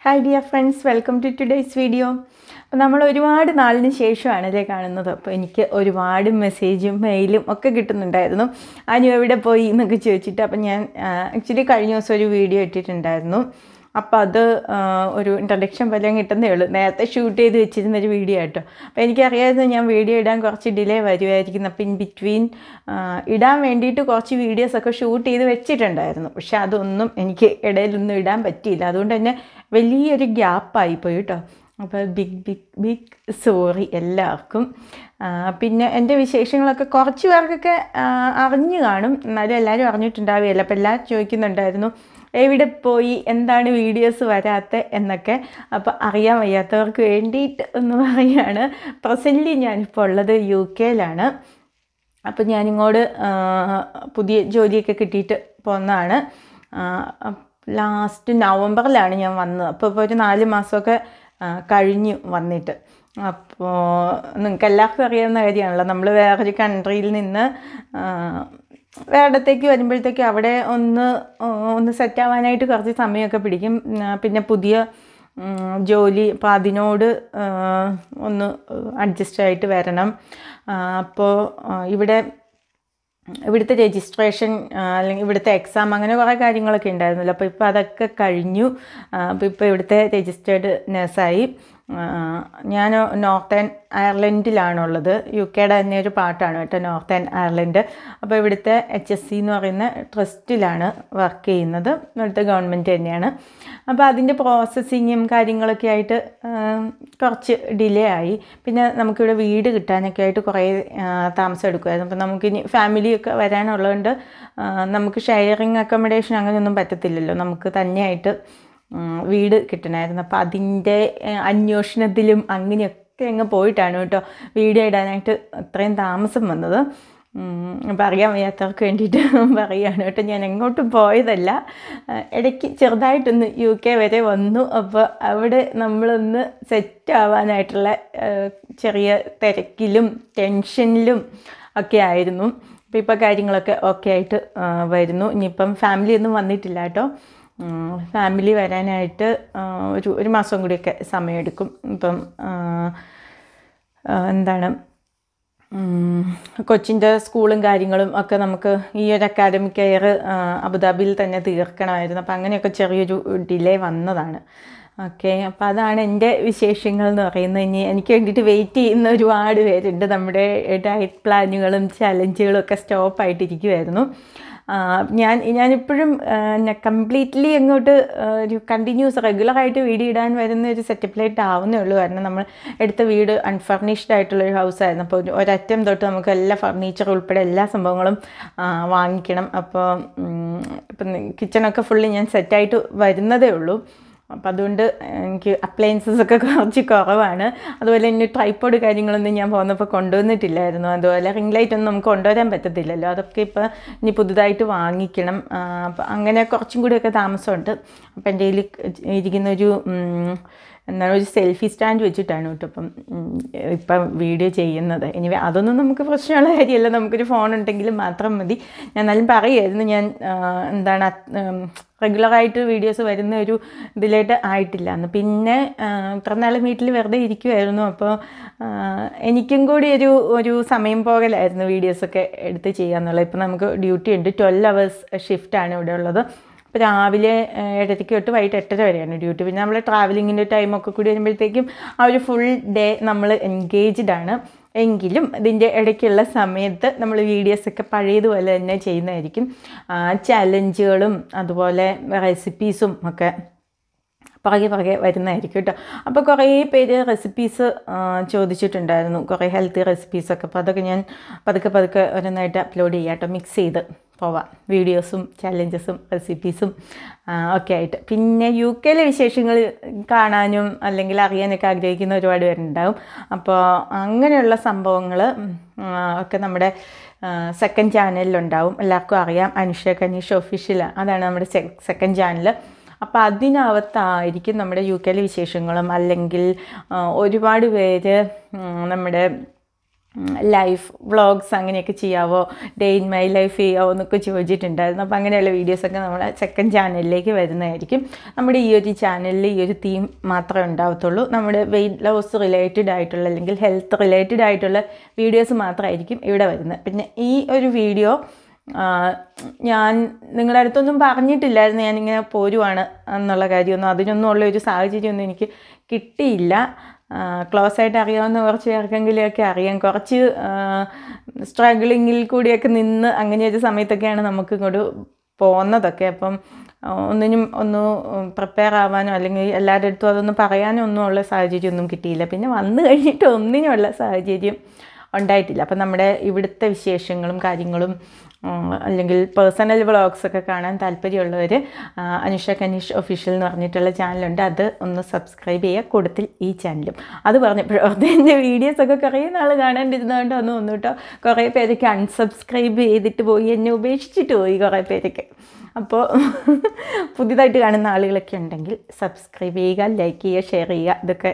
hi dear friends welcome to today's video അപ്പോൾ നമ്മൾ ഒരുപാട് നാളിന് ശേഷമാണ് ഇതേ കാണുന്നത് അപ്പോൾ എനിക്ക് ഒരുപാട് മെസ്സേജും മെയിലും ഒക്കെ കിട്ടുന്നുണ്ടായിരുന്നു അനു എവിടെ പോയി എന്നൊക്കെ ചോദിച്ചിട്ട് അപ്പോൾ ഞാൻ ആക്ച്വലി കഴിഞ്ഞ ദിവസം ഒരു വീഡിയോ ഇട്ടിട്ടുണ്ടായിരുന്നു അപ്പോൾ അത് ആ, ഒരു ഇൻട്രഡക്ഷൻ വല്ലതും കിട്ടുന്നേ ഉള്ളൂ നേരത്തെ ഷൂട്ട് ചെയ്ത് വെച്ചിരുന്ന ഒരു വീഡിയോ ആട്ടോ അപ്പോൾ എനിക്കറിയാമായിരുന്നു ഞാൻ വീഡിയോ ഇടാൻ കുറച്ച് ഡിലേ വരുമായിരിക്കും അപ്പോൾ ഇൻ ബിറ്റ്വീൻ ഇടാൻ വേണ്ടിയിട്ട് കുറച്ച് വീഡിയോസൊക്കെ ഷൂട്ട് ചെയ്ത് വെച്ചിട്ടുണ്ടായിരുന്നു പക്ഷെ അതൊന്നും എനിക്ക് ഇടയിലൊന്നും ഇടാൻ പറ്റിയില്ല അതുകൊണ്ട് തന്നെ വലിയൊരു ഗ്യാപ്പായിപ്പോയി കേട്ടോ അപ്പോൾ ബിഗ് ബിഗ് ബിഗ് സോറി എല്ലാവർക്കും ആ, പിന്നെ എൻ്റെ വിശേഷങ്ങളൊക്കെ കുറച്ച് പേർക്കൊക്കെ ആ, അറിഞ്ഞു കാണും എന്നാലും എല്ലാവരും അറിഞ്ഞിട്ടുണ്ടാവുകയില്ല അപ്പോൾ എല്ലാവരും ചോദിക്കുന്നുണ്ടായിരുന്നു എവിടെ പോയി എന്താണ് വീഡിയോസ് വരാത്ത എന്നൊക്കെ അപ്പോൾ അറിയാൻ വയ്യാത്തവർക്ക് വേണ്ടിയിട്ട് എന്ന് പറയുകയാണ് പ്രസൻ്റ്ലി ഞാനിപ്പോൾ ഉള്ളത് യു കെയിലാണ് അപ്പോൾ ഞാനിങ്ങോട്ട് ആ, പുതിയ ജോലിയൊക്കെ കിട്ടിയിട്ട് പോന്നതാണ് ലാസ്റ്റ് നവംബറിലാണ് ഞാൻ വന്നത് അപ്പോൾ ഇപ്പോൾ ഒരു നാല് മാസമൊക്കെ ആ, കഴിഞ്ഞു വന്നിട്ട് അപ്പോൾ നിങ്ങൾക്ക് എല്ലാവർക്കും അറിയാവുന്ന കാര്യമാണല്ലോ നമ്മൾ വേറൊരു കൺട്രിയിൽ നിന്ന് ആ, വേറെടത്തേക്ക് വരുമ്പോഴത്തേക്ക് അവിടെ ഒന്ന് ആ, ഒന്ന് സെറ്റ് ആവാനായിട്ട് കുറച്ച് സമയമൊക്കെ പിടിക്കും ആ, പിന്നെ പുതിയ ഉം, ജോലി അപ്പോൾ അതിനോട് ആ, ഒന്ന് അഡ്ജസ്റ്റ് ആയിട്ട് വരണം അപ്പോൾ ഇവിടെ ഇവിടുത്തെ രജിസ്ട്രേഷൻ അല്ലെങ്കിൽ ഇവിടുത്തെ എക്സാം അങ്ങനെ കുറേ കാര്യങ്ങളൊക്കെ ഉണ്ടായിരുന്നല്ലോ അപ്പോൾ ഇപ്പോൾ അതൊക്കെ കഴിഞ്ഞു അപ്പോൾ ഇപ്പോൾ ഇവിടുത്തെ രജിസ്റ്റേർഡ് നഴ്സായി ഞാൻ നോർത്തേൺ അയർലൻഡിലാണുള്ളത് യു കെയുടെ തന്നെ ഒരു പാർട്ടാണ് കേട്ടോ നോർത്തേൺ അയർലൻഡ് അപ്പോൾ ഇവിടുത്തെ എച്ച് എസ് സി എന്ന് പറയുന്ന ട്രസ്റ്റിലാണ് വർക്ക് ചെയ്യുന്നത് ഇവിടുത്തെ ഗവൺമെൻറ് തന്നെയാണ് അപ്പോൾ അതിൻ്റെ പ്രോസസ്സിങ്ങും കാര്യങ്ങളൊക്കെ ആയിട്ട് ആ, കുറച്ച് ഡിലേ ആയി പിന്നെ നമുക്കിവിടെ വീട് കിട്ടാനൊക്കെ ആയിട്ട് കുറേ ആ, താമസം എടുക്കുമായിരുന്നു അപ്പോൾ നമുക്കിനി ഫാമിലിയൊക്കെ വരാനുള്ളതുകൊണ്ട് ആ, നമുക്ക് ഷെയറിങ് അക്കോമഡേഷൻ അങ്ങനെയൊന്നും പറ്റത്തില്ലല്ലോ നമുക്ക് തന്നെയായിട്ട് ഉം, വീട് കിട്ടണമായിരുന്നു അപ്പോൾ അതിൻ്റെ ഏഹ്, അന്വേഷണത്തിലും അങ്ങനെയൊക്കെ അങ്ങ് പോയിട്ടാണ് കേട്ടോ വീഡിയോ ഇടാനായിട്ട് അത്രയും താമസം വന്നത് ഉം, അപ്പോൾ അറിയാൻ വയ്യാത്തവർക്ക് വേണ്ടിയിട്ട് പറയുകയാണ് കേട്ടോ ഞാൻ എങ്ങോട്ടും പോയതല്ല ഏഹ്, ഇടയ്ക്ക് ചെറുതായിട്ടൊന്ന് യു കെ വരെ വന്നു അപ്പോൾ അവിടെ നമ്മളൊന്ന് സെറ്റ് ആവാനായിട്ടുള്ള ഏഹ്, ചെറിയ തിരക്കിലും ടെൻഷനിലും ഒക്കെ ആയിരുന്നു അപ്പോൾ ഇപ്പോൾ കാര്യങ്ങളൊക്കെ ഓക്കെ ആയിട്ട് ആ, വരുന്നു ഇനിയിപ്പം ഫാമിലി ഒന്നും വന്നിട്ടില്ല കേട്ടോ ഫാമിലി വരാനായിട്ട് ആ, ഒരു ഒരു മാസം കൂടിയൊക്കെ സമയമെടുക്കും ഇപ്പം ആ, ആ, എന്താണ് ഉം, കൊച്ചിൻ്റെ സ്കൂളും കാര്യങ്ങളും ഒക്കെ നമുക്ക് ഈ ഒരു അക്കാഡമിക് ഇയർ അബുദാബിയിൽ തന്നെ തീർക്കണമായിരുന്നു അപ്പം അങ്ങനെയൊക്കെ ചെറിയൊരു ഡിലേ വന്നതാണ് ഓക്കെ അപ്പോൾ അതാണ് എൻ്റെ വിശേഷങ്ങൾ എന്ന് പറയുന്നത് ഇനി എനിക്ക് വേണ്ടിയിട്ട് വെയിറ്റ് ചെയ്യുന്ന ഒരുപാട് പേരുണ്ട് നമ്മുടെ ഡയറ്റ് പ്ലാനുകളും ചലഞ്ചുകളും ഒക്കെ സ്റ്റോപ്പായിട്ടിരിക്കുമായിരുന്നു ഞാൻ ഞാനിപ്പോഴും കംപ്ലീറ്റ്ലി അങ്ങോട്ട് ആ, ഒരു കണ്ടിന്യൂസ് റെഗുലറായിട്ട് വീഡിയോ ഇടാൻ വരുന്ന ഒരു സെറ്റപ്പിലായിട്ട് ആവുന്നേ ഉള്ളൂ കാരണം നമ്മൾ എടുത്ത വീട് അൺഫർണിഷ്ഡ് ആയിട്ടുള്ള ഒരു ഹൗസായിരുന്നു അപ്പോൾ ഒരു ഒരറ്റം തൊട്ട് നമുക്ക് എല്ലാ ഫർണിച്ചർ ഉൾപ്പെടെ എല്ലാ സംഭവങ്ങളും ആ, വാങ്ങിക്കണം അപ്പോൾ ഉം, ഇപ്പം കിച്ചണൊക്കെ ഫുള്ളി ഞാൻ സെറ്റായിട്ട് വരുന്നതേ ഉള്ളൂ അപ്പം അതുകൊണ്ട് എനിക്ക് അപ്ലയൻസസ് ഒക്കെ കുറച്ച് കുറവാണ് അതുപോലെ തന്നെ ട്രൈപ്പോഡ് കാര്യങ്ങളൊന്നും ഞാൻ പോകുന്നപ്പോൾ കൊണ്ടുവന്നിട്ടില്ലായിരുന്നു അതുപോലെ റിംഗ് ലൈറ്റ് ഒന്നും നമുക്ക് കൊണ്ടുവരാൻ പറ്റത്തില്ലല്ലോ അതൊക്കെ ഇപ്പോൾ ഇനി പുതുതായിട്ട് വാങ്ങിക്കണം അപ്പം അങ്ങനെ കുറച്ചും കൂടിയൊക്കെ താമസമുണ്ട് അപ്പം എൻ്റെ കയ്യിൽ ഇരിക്കുന്ന ഒരു ഉം, എന്താണ് ഒരു സെൽഫി സ്റ്റാൻഡ് വെച്ചിട്ടാണ് കേട്ടോ ഇപ്പം ഉം, ഇപ്പം വീഡിയോ ചെയ്യുന്നത് ഇനി അതൊന്നും നമുക്ക് പ്രശ്നമുള്ള കാര്യമല്ല നമുക്കൊരു ഫോൺ ഉണ്ടെങ്കിൽ മാത്രം മതി ഞാൻ എന്നാലും പറയുമായിരുന്നു ഞാൻ ആ, എന്താണ് അത്, ഉം, റെഗുലറായിട്ട് വീഡിയോസ് വരുന്ന ഒരു ഇതിലായിട്ട് ആയിട്ടില്ല എന്ന് പിന്നെ ആ, ഇത്ര നാളും വീട്ടിൽ വെറുതെ ഇരിക്കുമായിരുന്നു അപ്പോൾ ആ, എനിക്കും കൂടി ഒരു ഒരു സമയം പോകലായിരുന്നു വീഡിയോസൊക്കെ എടുത്ത് ചെയ്യാന്നുള്ളത് ഇപ്പം നമുക്ക് ഡ്യൂട്ടി ഉണ്ട് ട്വൽവ് അവേഴ്സ് ഷിഫ്റ്റാണ് ഇവിടെ ഉള്ളത് അപ്പോൾ രാവിലെ ഏഹ്, ഏഴരയ്ക്ക് തൊട്ട് വൈകിട്ട് എട്ടര വരെയാണ് ഡ്യൂട്ടി പിന്നെ നമ്മൾ ട്രാവലിങ്ങിൻ്റെ ടൈമൊക്കെ കൂടി വരുമ്പോഴത്തേക്കും ആ ഒരു ഫുൾ ഡേ നമ്മൾ എൻഗേജ്ഡ് ആണ് എങ്കിലും ഇതിൻ്റെ ഇടയ്ക്കുള്ള സമയത്ത് നമ്മൾ വീഡിയോസൊക്കെ പഴയതുപോലെ തന്നെ ചെയ്യുന്നതായിരിക്കും ചലഞ്ചുകളും അതുപോലെ റെസിപ്പീസും ഒക്കെ പുറകെ പുറകെ വരുന്നതായിരിക്കും കേട്ടോ അപ്പോൾ കുറേ പേര് റെസിപ്പീസ് ചോദിച്ചിട്ടുണ്ടായിരുന്നു കുറേ ഹെൽത്തി റെസിപ്പീസൊക്കെ അപ്പോൾ അതൊക്കെ ഞാൻ പതുക്കെ പതുക്കെ ഓരോന്നായിട്ട് അപ്ലോഡ് ചെയ്യാം കേട്ടോ മിക്സ് ചെയ്ത് പോവാം വീഡിയോസും ചാലഞ്ചസും റെസിപ്പീസും ഒക്കെ ആയിട്ട് പിന്നെ യു കെയിലെ വിശേഷങ്ങൾ കാണാനും അല്ലെങ്കിൽ അറിയാനൊക്കെ ആഗ്രഹിക്കുന്ന ഒരുപാട് പേരുണ്ടാവും അപ്പോൾ അങ്ങനെയുള്ള സംഭവങ്ങൾ ഒക്കെ നമ്മുടെ സെക്കൻഡ് ചാനലിലുണ്ടാവും എല്ലാവർക്കും അറിയാം അനുഷ കനീഷ് ഒഫീഷ്യൽ അതാണ് നമ്മുടെ സെക്കൻഡ് ചാനൽ അപ്പോൾ അതിനകത്തായിരിക്കും നമ്മുടെ യു കെയിലെ വിശേഷങ്ങളും അല്ലെങ്കിൽ ആ, ഒരുപാട് പേര് ഉം, നമ്മുടെ ലൈഫ് വ്ളോഗ്സ് അങ്ങനെയൊക്കെ ചെയ്യാവോ ഡേ ഇൻ മൈ ലൈഫ് ചെയ്യാവോ എന്നൊക്കെ ചോദിച്ചിട്ടുണ്ടായിരുന്നു അപ്പോൾ അങ്ങനെയുള്ള വീഡിയോസൊക്കെ നമ്മുടെ സെക്കൻഡ് ചാനലിലേക്ക് വരുന്നതായിരിക്കും നമ്മുടെ ഈ ഒരു ചാനലിൽ ഈ ഒരു തീം മാത്രമേ ഉണ്ടാവത്തുള്ളൂ നമ്മുടെ വെയിറ്റ് ലോസ് റിലേറ്റഡ് ആയിട്ടുള്ള അല്ലെങ്കിൽ ഹെൽത്ത് റിലേറ്റഡ് ആയിട്ടുള്ള വീഡിയോസ് മാത്രമായിരിക്കും ഇവിടെ വരുന്നത് പിന്നെ ഈ ഒരു വീഡിയോ ഞാൻ നിങ്ങളുടെ അടുത്തൊന്നും പറഞ്ഞിട്ടില്ലായിരുന്നു ഞാനിങ്ങനെ പോരുവാണ് എന്നുള്ള കാര്യമൊന്നും അതിനൊന്നും ഉള്ള ഒരു സാഹചര്യമൊന്നും എനിക്ക് കിട്ടിയില്ല ക്ലോസ് ആയിട്ട് അറിയാവുന്ന കുറച്ച് പേർക്കെങ്കിലുമൊക്കെ അറിയാം കുറച്ച് സ്ട്രഗിളിങ്ങിൽ കൂടിയൊക്കെ നിന്ന് അങ്ങനെ ഒരു സമയത്തൊക്കെയാണ് നമുക്ക് ഇങ്ങോട്ട് പോകുന്നതൊക്കെ അപ്പം ഒന്നിനും ഒന്ന് പ്രിപ്പയർ ആവാനോ അല്ലെങ്കിൽ എല്ലാവരുടെ അടുത്തും അതൊന്ന് പറയാനോ ഒന്നും ഉള്ള സാഹചര്യമൊന്നും കിട്ടിയില്ല പിന്നെ വന്നു കഴിഞ്ഞിട്ട് ഒന്നിനുമുള്ള സാഹചര്യം ഉണ്ടായിട്ടില്ല അപ്പം നമ്മുടെ ഇവിടുത്തെ വിശേഷങ്ങളും കാര്യങ്ങളും അല്ലെങ്കിൽ പേഴ്സണൽ വ്ളോഗ്സ് ഒക്കെ കാണാൻ താല്പര്യമുള്ളവർ അനുഷ കനീഷ് ഒഫീഷ്യൽ എന്ന് പറഞ്ഞിട്ടുള്ള ചാനലുണ്ട് അത് ഒന്ന് സബ്സ്ക്രൈബ് ചെയ്യുക കൂടത്തിൽ ഈ ചാനലും അത് പറഞ്ഞപ്പോഴും എൻ്റെ വീഡിയോസൊക്കെ കുറേ നാൾ കാണാണ്ടിരുന്നതുകൊണ്ട് ഒന്നും ഒന്നും കേട്ടോ കുറേ പേരൊക്കെ അൺസബ്സ്ക്രൈബ് ചെയ്തിട്ട് പോയി എന്നെ ഉപേക്ഷിച്ചിട്ട് പോയി കുറേ പേരൊക്കെ അപ്പോൾ പുതിയതായിട്ട് കാണുന്ന ആളുകളൊക്കെ ഉണ്ടെങ്കിൽ സബ്സ്ക്രൈബ് ചെയ്യുക ലൈക്ക് ചെയ്യുക ഷെയർ ചെയ്യുക ഇതൊക്കെ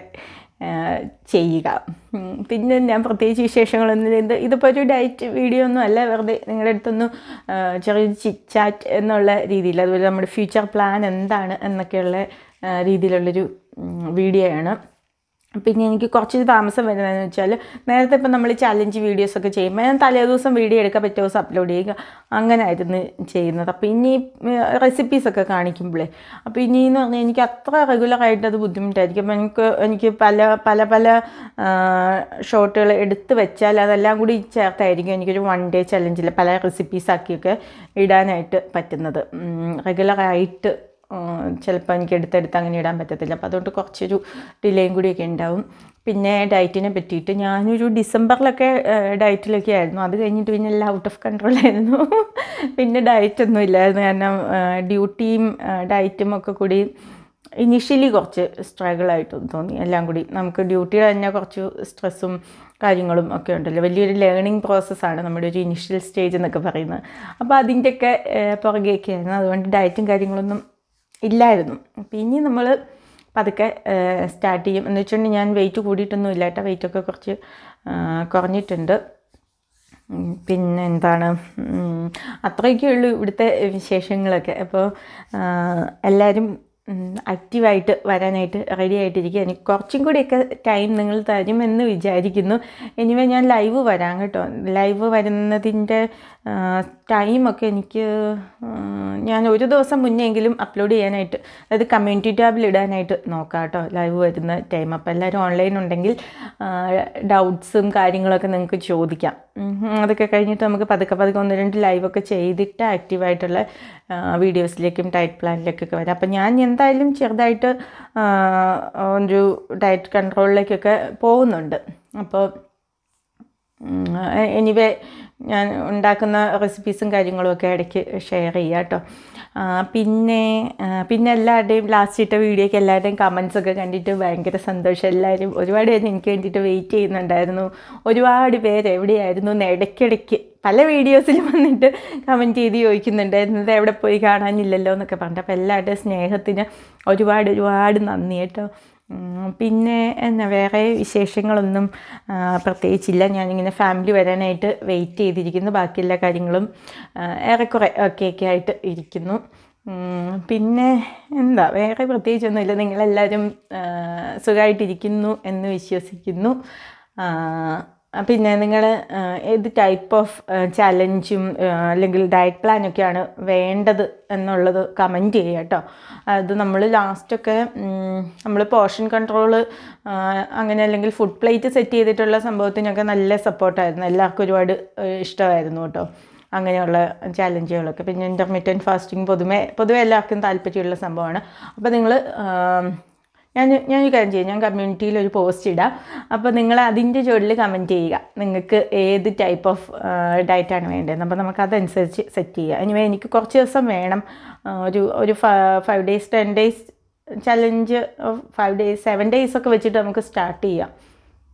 ചെയ്യുക പിന്നെ ഞാൻ പ്രത്യേകിച്ച് വിശേഷങ്ങളൊന്നും ഇത് ഇതിപ്പോൾ ഒരു ഡയറ്റ് വീഡിയോ ഒന്നും അല്ല വെറുതെ നിങ്ങളുടെ അടുത്തൊന്ന് ചെറിയൊരു ചിറ്റ് ചാറ്റ് എന്നുള്ള രീതിയിൽ അതുപോലെ നമ്മുടെ ഫ്യൂച്ചർ പ്ലാൻ എന്താണ് എന്നൊക്കെയുള്ള രീതിയിലുള്ളൊരു വീഡിയോ ആണ് പിന്നെ എനിക്ക് കുറച്ച് താമസം വരുന്നതെന്ന് വെച്ചാൽ നേരത്തെ ഇപ്പം നമ്മൾ ചാലഞ്ച് വീഡിയോസൊക്കെ ചെയ്യുമ്പോൾ ഞാൻ തലേ ദിവസം വീഡിയോ എടുക്കുക പിറ്റേ ദിവസം അപ്ലോഡ് ചെയ്യുക അങ്ങനെ ആയിരുന്നു ചെയ്യുന്നത് അപ്പോൾ ഇനി റെസിപ്പീസൊക്കെ കാണിക്കുമ്പോഴേ അപ്പോൾ ഇനി എന്ന് പറഞ്ഞാൽ എനിക്ക് അത്ര റെഗുലറായിട്ട് അത് ബുദ്ധിമുട്ടായിരിക്കും അപ്പോൾ എനിക്ക് എനിക്ക് പല പല പല ഷോട്ടുകൾ എടുത്ത് വെച്ചാൽ അതെല്ലാം കൂടി ചേർത്തായിരിക്കും എനിക്കൊരു വൺ ഡേ ചലഞ്ചിൽ പല റെസിപ്പീസാക്കിയൊക്കെ ഇടാനായിട്ട് പറ്റുന്നത് റെഗുലറായിട്ട് ചിലപ്പോൾ എനിക്ക് എടുത്തെടുത്ത് അങ്ങനെ ഇടാൻ പറ്റത്തില്ല അപ്പോൾ അതുകൊണ്ട് കുറച്ചൊരു ഡിലേയും കൂടിയൊക്കെ ഉണ്ടാവും പിന്നെ ഡയറ്റിനെ പറ്റിയിട്ട് ഞാനൊരു ഡിസംബറിലൊക്കെ ഡയറ്റിലൊക്കെ ആയിരുന്നു അത് കഴിഞ്ഞിട്ട് പിന്നെ എല്ലാം ഔട്ട് ഓഫ് കൺട്രോൾ ആയിരുന്നു പിന്നെ ഡയറ്റൊന്നും ഇല്ലായിരുന്നു കാരണം ഡ്യൂട്ടിയും ഡയറ്റും ഒക്കെ കൂടി ഇനിഷ്യലി കുറച്ച് സ്ട്രഗിളായിട്ട് തോന്നി എല്ലാം കൂടി നമുക്ക് ഡ്യൂട്ടിയുടെ തന്നെ കുറച്ച് സ്ട്രെസ്സും കാര്യങ്ങളും ഒക്കെ ഉണ്ടല്ലോ വലിയൊരു ലേണിംഗ് പ്രോസസ്സാണ് നമ്മുടെ ഒരു ഇനിഷ്യൽ സ്റ്റേജ് എന്നൊക്കെ പറയുന്നത് അപ്പോൾ അതിൻ്റെയൊക്കെ പുറകെയൊക്കെ ആയിരുന്നു അതുകൊണ്ട് ഡയറ്റും കാര്യങ്ങളൊന്നും ഇല്ലായിരുന്നു അപ്പോൾ ഇനി നമ്മൾ പതുക്കെ സ്റ്റാർട്ട് ചെയ്യും എന്ന് വെച്ചിട്ടുണ്ടെങ്കിൽ ഞാൻ വെയിറ്റ് കൂടിയിട്ടൊന്നും ഇല്ല കേട്ടോ വെയിറ്റൊക്കെ കുറച്ച് കുറഞ്ഞിട്ടുണ്ട് പിന്നെ എന്താണ് അത്രയൊക്കെ ഉള്ളൂ ഇവിടുത്തെ വിശേഷങ്ങളൊക്കെ അപ്പോൾ എല്ലാവരും ആക്റ്റീവായിട്ട് വരാനായിട്ട് റെഡി ആയിട്ടിരിക്കുക എനിക്ക് കുറച്ചും കൂടിയൊക്കെ ടൈം നിങ്ങൾ തരുമെന്ന് വിചാരിക്കുന്നു എനിവേ ഞാൻ ലൈവ് വരാം കേട്ടോ ലൈവ് വരുന്നതിൻ്റെ ടൈമൊക്കെ എനിക്ക് ഞാൻ ഒരു ദിവസം മുന്നെങ്കിലും അപ്ലോഡ് ചെയ്യാനായിട്ട് അതായത് കമ്മ്യൂണിറ്റി ടാബിൽ ഇടാനായിട്ട് നോക്കാം കേട്ടോ ലൈവ് വരുന്ന ടൈം അപ്പോൾ എല്ലാവരും ഓൺലൈൻ ഉണ്ടെങ്കിൽ ഡൗട്ട്സും കാര്യങ്ങളൊക്കെ നിങ്ങൾക്ക് ചോദിക്കാം അതൊക്കെ കഴിഞ്ഞിട്ട് നമുക്ക് പതുക്കെ പതുക്കെ ഒന്ന് രണ്ട് ലൈവൊക്കെ ചെയ്തിട്ട് ആക്റ്റീവായിട്ടുള്ള വീഡിയോസിലേക്കും ഡയറ്റ് പ്ലാനിലേക്കൊക്കെ വരാം അപ്പം ഞാൻ എന്തായാലും ചെറുതായിട്ട് ഒരു ഡയറ്റ് കൺട്രോളിലേക്കൊക്കെ പോകുന്നുണ്ട് അപ്പോൾ എനിവേ ഞാൻ ഉണ്ടാക്കുന്ന റെസിപ്പീസും കാര്യങ്ങളും ഒക്കെ ഇടയ്ക്ക് ഷെയർ ചെയ്യാം കേട്ടോ പിന്നെ പിന്നെ എല്ലാവരുടെയും ലാസ്റ്റ് ഇട്ട വീഡിയോയ്ക്ക് എല്ലാവരുടെയും കമൻസ് ഒക്കെ കണ്ടിട്ട് ഭയങ്കര സന്തോഷം എല്ലാവരും ഒരുപാട് പേര് എനിക്ക് വേണ്ടിയിട്ട് വെയിറ്റ് ചെയ്യുന്നുണ്ടായിരുന്നു ഒരുപാട് പേര് എവിടെയായിരുന്നു എന്ന് ഇടയ്ക്കിടയ്ക്ക് പല വീഡിയോസിലും വന്നിട്ട് കമൻറ്റ് ചെയ്ത് ചോദിക്കുന്നുണ്ടായിരുന്നു ഇത് എവിടെ പോയി കാണാനില്ലല്ലോ എന്നൊക്കെ പറഞ്ഞിട്ട് അപ്പോൾ എല്ലാവരുടെയും സ്നേഹത്തിന് ഒരുപാട് ഒരുപാട് നന്ദി കേട്ടോ പിന്നെ എന്നാ വേറെ വിശേഷങ്ങളൊന്നും പ്രത്യേകിച്ചില്ല ഞാനിങ്ങനെ ഫാമിലി വരാനായിട്ട് വെയിറ്റ് ചെയ്തിരിക്കുന്നു ബാക്കി എല്ലാ കാര്യങ്ങളും ഏറെക്കുറെ ഒക്കെ ഒക്കെ ആയിട്ട് ഇരിക്കുന്നു പിന്നെ എന്താ വേറെ പ്രത്യേകിച്ചൊന്നുമില്ല നിങ്ങളെല്ലാവരും സുഖമായിട്ടിരിക്കുന്നു എന്ന് വിശ്വസിക്കുന്നു പിന്നെ നിങ്ങൾ ഏത് ടൈപ്പ് ഓഫ് ചലഞ്ചും അല്ലെങ്കിൽ ഡയറ്റ് പ്ലാനൊക്കെയാണ് വേണ്ടത് എന്നുള്ളത് കമൻറ്റ് ചെയ്യുക കേട്ടോ അത് നമ്മൾ ലാസ്റ്റൊക്കെ നമ്മൾ പോർഷൻ കൺട്രോൾ അങ്ങനെ അല്ലെങ്കിൽ ഫുഡ് പ്ലേറ്റ് സെറ്റ് ചെയ്തിട്ടുള്ള സംഭവത്തിനൊക്കെ നല്ല സപ്പോർട്ടായിരുന്നു എല്ലാവർക്കും ഒരുപാട് ഇഷ്ടമായിരുന്നു കേട്ടോ അങ്ങനെയുള്ള ചാലഞ്ചുകളൊക്കെ പിന്നെ ഇൻ്റർമീഡിയറ്റ് ഫാസ്റ്റിംഗ് പൊതുവെ പൊതുവെ എല്ലാവർക്കും താല്പര്യമുള്ള സംഭവമാണ് അപ്പോൾ നിങ്ങൾ ഞാൻ ഞാനൊരു കാര്യം ചെയ്യാം ഞാൻ കമ്മ്യൂണിറ്റിയിൽ ഒരു പോസ്റ്റ് ഇടാം അപ്പോൾ നിങ്ങൾ അതിൻ്റെ ചുവടിൽ കമൻറ്റ് ചെയ്യുക നിങ്ങൾക്ക് ഏത് ടൈപ്പ് ഓഫ് ഡയറ്റാണ് വേണ്ടത് അപ്പോൾ നമുക്ക് അതനുസരിച്ച് സെറ്റ് ചെയ്യുക എനിവേ എനിക്ക് കുറച്ച് ദിവസം വേണം ഒരു ഒരു five days ten days challenge five days seven days ഒക്കെ വെച്ചിട്ട് നമുക്ക് സ്റ്റാർട്ട് ചെയ്യാം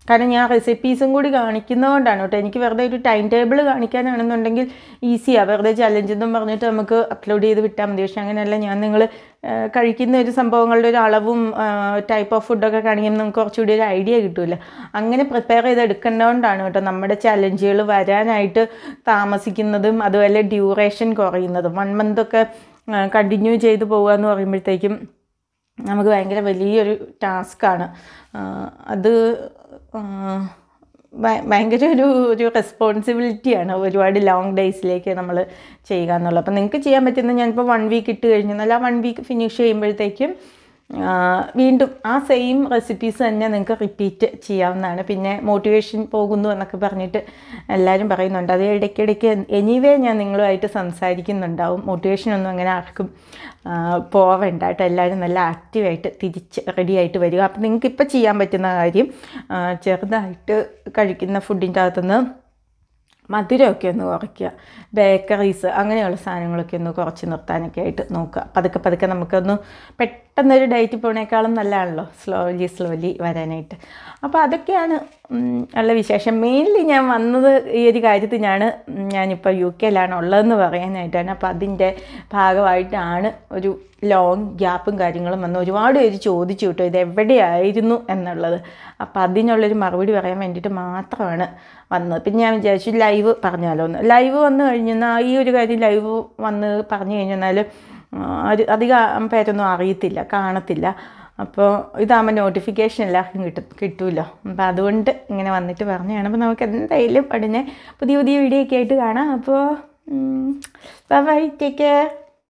കാരണം ഞാൻ റെസിപ്പീസും കൂടി കാണിക്കുന്നതുകൊണ്ടാണ് കേട്ടോ എനിക്ക് വെറുതെ ഒരു ടൈം ടേബിൾ കാണിക്കാനാണെന്നുണ്ടെങ്കിൽ ഈസിയാണ് വെറുതെ ചലഞ്ച് എന്നും പറഞ്ഞിട്ട് നമുക്ക് അപ്ലോഡ് ചെയ്ത് വിട്ടാൽ മതി പക്ഷേ അങ്ങനെയല്ല ഞാൻ നിങ്ങൾ കഴിക്കുന്ന ഒരു സംഭവങ്ങളുടെ ഒരു അളവും ടൈപ്പ് ഓഫ് ഫുഡൊക്കെ കാണിക്കുമ്പോൾ നമുക്ക് കുറച്ചുകൂടി ഒരു ഐഡിയ കിട്ടില്ല അങ്ങനെ പ്രിപ്പയർ ചെയ്ത് എടുക്കേണ്ടതുകൊണ്ടാണ് കേട്ടോ നമ്മുടെ ചലഞ്ചുകൾ വരാനായിട്ട് താമസിക്കുന്നതും അതുപോലെ ഡ്യൂറേഷൻ കുറയുന്നതും വൺ മന്തൊക്കെ കണ്ടിന്യൂ ചെയ്ത് പോകുക എന്ന് പറയുമ്പോഴത്തേക്കും നമുക്ക് ഭയങ്കര വലിയൊരു ടാസ്ക്കാണ് അത് ആ, ഭയ- ഭയങ്കര ഒരു ഒരു റെസ്പോൺസിബിലിറ്റിയാണ് ഒരുപാട് ലോങ് ഡേയ്സിലേക്ക് നമ്മൾ ചെയ്യുക എന്നുള്ളത് അപ്പം നിങ്ങൾക്ക് ചെയ്യാൻ പറ്റുന്ന ഞാനിപ്പോൾ വൺ വീക്ക് ഇട്ട് കഴിഞ്ഞു എന്നാൽ ആ വൺ വീക്ക് ഫിനിഷ് ചെയ്യുമ്പോഴത്തേക്കും ആ, വീണ്ടും ആ സെയിം റെസിപ്പീസ് തന്നെ നിങ്ങൾക്ക് റിപ്പീറ്റ് ചെയ്യാവുന്നതാണ് പിന്നെ മോട്ടിവേഷൻ പോകുന്നു എന്നൊക്കെ പറഞ്ഞിട്ട് എല്ലാവരും പറയുന്നുണ്ട് അത് ഇടയ്ക്കിടയ്ക്ക് എനിവേ ഞാൻ നിങ്ങളുമായിട്ട് സംസാരിക്കുന്നുണ്ടാവും മോട്ടിവേഷൻ ഒന്നും അങ്ങനെ ആർക്കും ആ, പോവണ്ട കേട്ടോ എല്ലാവരും നല്ല ആക്റ്റീവായിട്ട് തിരിച്ച് റെഡി ആയിട്ട് വരിക അപ്പം നിങ്ങൾക്ക് ഇപ്പോൾ ചെയ്യാൻ പറ്റുന്ന കാര്യം ആ, ചെറുതായിട്ട് കഴിക്കുന്ന ഫുഡിൻ്റെ അകത്തുനിന്ന് മധുരമൊക്കെ ഒന്ന് കുറയ്ക്കുക ബേക്കറീസ് അങ്ങനെയുള്ള സാധനങ്ങളൊക്കെ ഒന്ന് കുറച്ച് നിർത്താനൊക്കെ ആയിട്ട് നോക്കുക പതുക്കെ പതുക്കെ നമുക്കൊന്ന് പെട്ടെന്നൊരു ഡയറ്റ് പോണേക്കാളും നല്ലതാണല്ലോ സ്ലോലി സ്ലോലി വരാനായിട്ട് അപ്പോൾ അതൊക്കെയാണ് ഉം, ഉള്ള വിശേഷം മെയിൻലി ഞാൻ വന്നത് ഈ ഒരു കാര്യത്തിൽ ഞാൻ ഞാനിപ്പോൾ യു കെയിലാണ് ഉള്ളതെന്ന് പറയാനായിട്ടാണ് അപ്പോൾ അതിൻ്റെ ഭാഗമായിട്ടാണ് ഒരു ലോങ് ഗ്യാപ്പും കാര്യങ്ങളും വന്ന് ഒരുപാട് പേര് ചോദിച്ചു കേട്ടോ ഇത് എവിടെയായിരുന്നു എന്നുള്ളത് അപ്പോൾ അതിനുള്ളൊരു മറുപടി പറയാൻ വേണ്ടിയിട്ട് മാത്രമാണ് വന്നത് പിന്നെ ഞാൻ വിചാരിച്ചു ലൈവ് പറഞ്ഞാലോ എന്ന് ലൈവ് വന്നു കഴിഞ്ഞാൽ ഈ ഒരു കാര്യം ലൈവ് വന്ന് പറഞ്ഞു കഴിഞ്ഞാൽ അത് അധികം പേരൊന്നും അറിയത്തില്ല കാണത്തില്ല അപ്പോൾ ഇതാകുമ്പോൾ നോട്ടിഫിക്കേഷൻ എല്ലാവർക്കും കിട്ടും കിട്ടുമല്ലോ അപ്പോൾ അതുകൊണ്ട് ഇങ്ങനെ വന്നിട്ട് പറഞ്ഞതാണ് അപ്പോൾ നമുക്ക് എന്തായാലും ഉടനെ പുതിയ പുതിയ വീഡിയോ ഒക്കെ ആയിട്ട് കാണാം അപ്പോൾ ബൈ ടേക്ക് കെയർ